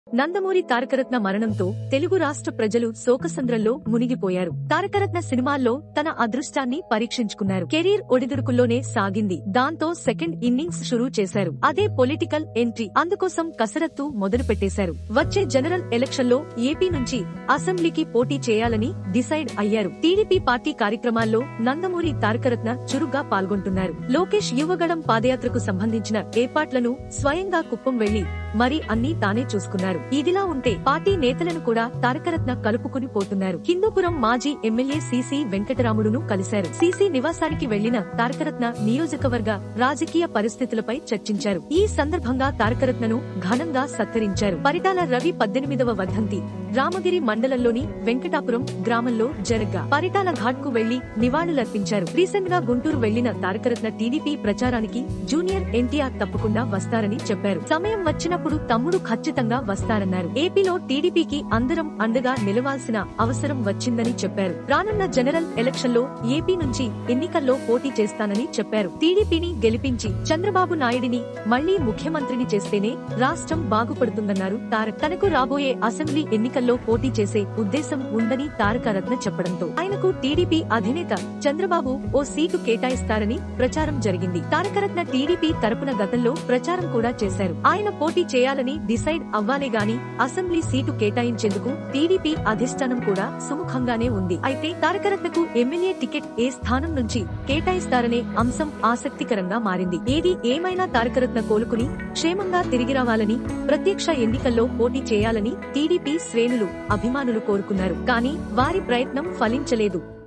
నందమూరి తారకరత్న మరణంతో తెలుగు రాష్ట్ర ప్రజలు శోకసంద్రంలో మునిగిపోయారు తారకరత్న సినిమాల్లో తన అదృష్టాన్ని పరీక్షించుకున్నారు కెరీర్ ఒడిదుడుకుల్లోనే సాగింది దాంతో సెకండ్ ఇన్నింగ్స్ షురూ చేశారు అదే పొలిటికల్ ఎంట్రీ అందుకోసం కసరత్తు మొదలు పెట్టేశారు వచ్చే జనరల్ ఎలక్షన్ లో ఏపీ నుంచి అసెంబ్లీకి పోటీ చేయాలని డిసైడ్ అయ్యారు టీడీపీ పార్టీ కార్యక్రమాల్లో నందమూరి తారకరత్న చురుగ్గా పాల్గొంటున్నారు లోకేష్ యువగడం పాదయాత్రకు సంబంధించిన ఏర్పాట్లను స్వయంగా కుప్పం వెళ్లి మరి అన్నీ తానే చూసుకున్నారు ఇదిలా ఉంటే పార్టీ నేతలను కూడా తారకరత్న కలుపుకుని పోతున్నారు హిందూపురం మాజీ ఎమ్మెల్యే సిసి వెంకటరాముడును కలిశారు సిసి నివాసానికి వెళ్లిన తారకరత్న నియోజకవర్గ రాజకీయ పరిస్థితులపై చర్చించారు ఈ సందర్భంగా తారకరత్నను ఘనంగా సత్కరించారు పరిటాల రవి పద్దెనిమిదవ వర్ధంతి రామగిరి మండలంలోని వెంకటాపురం గ్రామంలో జరగ్గా పరిటాల ఘాట్ కు వెళ్లి నివాళులర్పించారు రీసెంట్ గా గుంటూరు వెళ్లిన తారకరత్న టీడీపీ ప్రచారానికి జూనియర్ ఎన్టీఆర్ తప్పకుండా వస్తారని చెప్పారు సమయం వచ్చినప్పుడు తమ్ముడు ఖచ్చితంగా వస్తారన్నారు ఏపీలో టీడీపీకి అందరం అండగా నిలవాల్సిన అవసరం వచ్చిందని చెప్పారు రానున్న జనరల్ ఎలక్షన్ లో ఏపీ నుంచి ఎన్నికల్లో పోటీ చేస్తానని చెప్పారు టీడీపీని గెలిపించి చంద్రబాబు నాయుడిని మళ్లీ ముఖ్యమంత్రిని చేస్తేనే రాష్ట్రం బాగుపడుతుందన్నారు తారక్ తనకు రాబోయే అసెంబ్లీ ఎన్నికల్లో పోటీ చేసే ఉద్దేశం ఉందని తారక రత్న చెప్పడంతో ఆయనకు టీడీపీ అధినేత చంద్రబాబు ఓ సీటు కేటాయిస్తారని ప్రచారం జరిగింది తారకరత్న టీడీపీ తరపున గతంలో ప్రచారం కూడా చేశారు ఆయన పోటీ చేయాలని డిసైడ్ అవ్వాలే గాని అసెంబ్లీ సీటు కేటాయించేందుకు టీడీపీ అధిష్టానం కూడా సుముఖంగానే ఉంది అయితే తారకరత్నకు ఎమ్మెల్యే టికెట్ ఏ స్థానం నుంచి కేటాయిస్తారనే అంశం ఆసక్తికరంగా మారింది ఏది ఏమైనా తారకరత్న కోలుకుని క్షేమంగా తిరిగి రావాలని ప్రత్యక్ష ఎన్నికల్లో పోటీ చేయాలని టీడీపీ శ్రేణులు అభిమానులు కోరుకున్నారు కానీ వారి ప్రయత్నం ఫలించలేదు